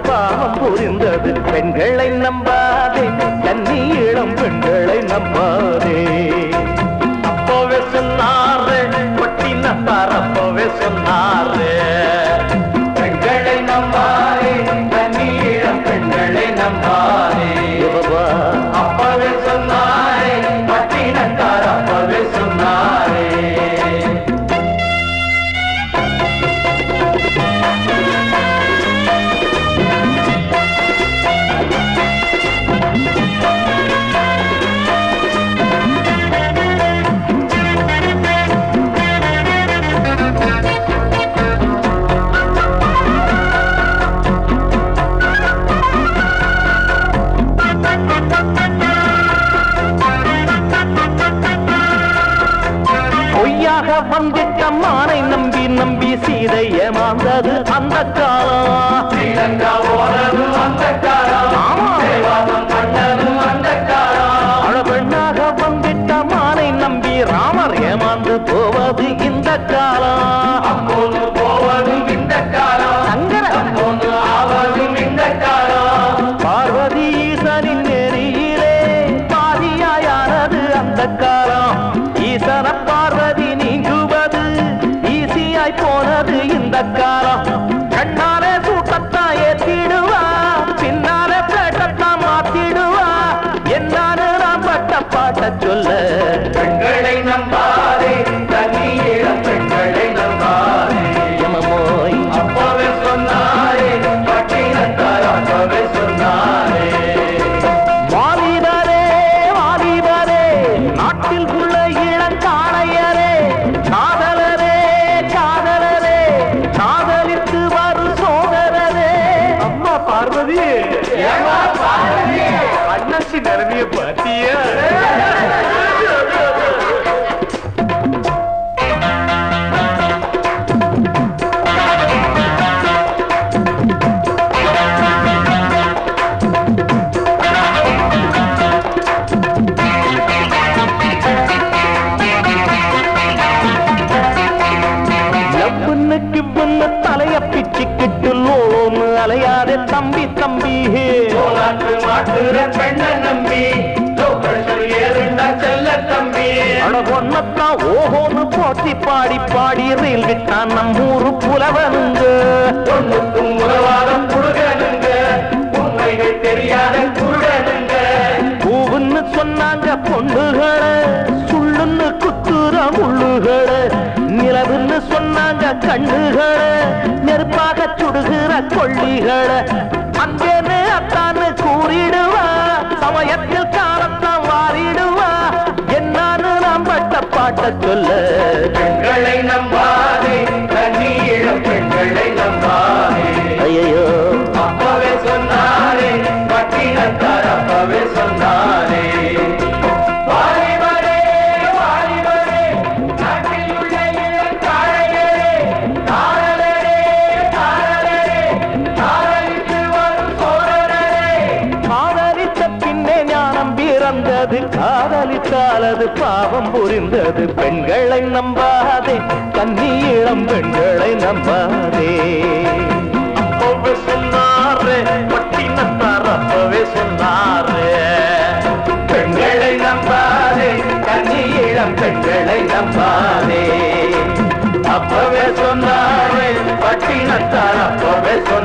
பாவம் புரிந்தது பெண்களை நம்பாதே கன்னி இளம் பெண்களை நம்பாதே அப்போவே சொன்னாரு பட்டினத்தார் அப்போவே சொன்னாரு பெண்களை நம்பாதே கன்னி இளம் பெண்களை நம்பாதே அப்பவே சொன்னாரே பட்டினத்தார் அப்பவே சொன்னாரே பொய்யாக வந்திட்ட மானை நம்பி நம்பி சீதை ஏமாந்தது அந்த காலம் ஸ்ரீலங்கா ஓரது அந்த காலம் தேவாதம் பண்ணது அந்த காலம் அழபெண்ணாக வந்திட்ட மானை நம்பி ராமர் ஏமாந்து போவது இந்த காலம் அப்போது போவது இந்த காலம் சங்கர அப்போது ஆவது இந்த காலம் பார்வதி ஈசனின் நெறியிலே பாதியாயானது அந்த காலம் ஈசன பார்வதி நீங்குவது ஈசியாய் போனது இந்த காலம் கண்ணாலே சூட்டத்தான் ஏத்திடுவா பின்னாலே பேட்டத்தான் மாத்திடுவா என்னான்னு நான் பட்ட பாட்ட சொல்ல பெண்களை நம்பாதே தண்ணீரம் பெண்களை நம்பாதே எமமோய் அப்பவே சொன்னாரே பட்டினத்தார் அப்பவே சொன்னாரே வாலிபரே வாலிபரே நாட்டில் உள்ள இளங்காளையரே காதலரே காதலரே காதலித்து வரும் சோதரரே அம்மா பார்வதி அண்ணாச்சி நிலைமைய பாத்தியா லவ்வுன்னுக்கு பொண்ணு தலைய பிச்சுக்கிட்டு லோலோன்னு அலையாதே தம்பி தம்பி போலாற்று மாட்டுற பெண்ண நம்பி ஏறுண்டா செல்ல தம்பி அட ஒன்னத்தான் ஓஹோன்னு போட்டி பாடி பாடி ரயில் விட்டான் நம்மூரு புலவனுங்க பொண்ணுக்கும் உறவாதம் குடுகனுங்க உண்மைகள் தெரியாத குருடனுங்க பூவுன்னு சொன்னாங்க பொண்ணுகளை சுள்ளுன்னு குத்துற முள்ளுகளை நிலவுன்னு சொன்னாங்க கண்ணுகளை நெருப்பாக சுடுகிற கொள்ளிகளை அங்கேன்னு அத்தான்னு கூறிடுவா சமயத்தில் காலத்தான் வாரிடுவா என்னான்னு நாம் பட்ட பாட்ட சொல்ல பெண்களை நம்பாதே கண்ணீழம் பெண்களை நம்பாதே ஐயோ அப்பவே சொன்னாரே பட்டினத்தார் அப்பவே சொன்னாரே வாலிபரே வாலிபரே நாட்டில் உள்ள இளம் காளையரே காதலரே காதலரே காதலித்து வரும் சோழரே காதலித்த பின்னே ஞானம் பிறந்தது காதலித்தால் அது பாவம் புரிந்தது பெண்களை நம்பாதே கன்னி இளம் பெண்களை நம்பாதே அப்பவே சொன்னாரே பட்டினத்தார் அப்பவே சொன்னாரே பெண்களை நம்பாதே கன்னி இளம் பெண்களை நம்பாதே அப்பவே சொன்னாரே பட்டினத்தார் அப்பவே சொன்னாரே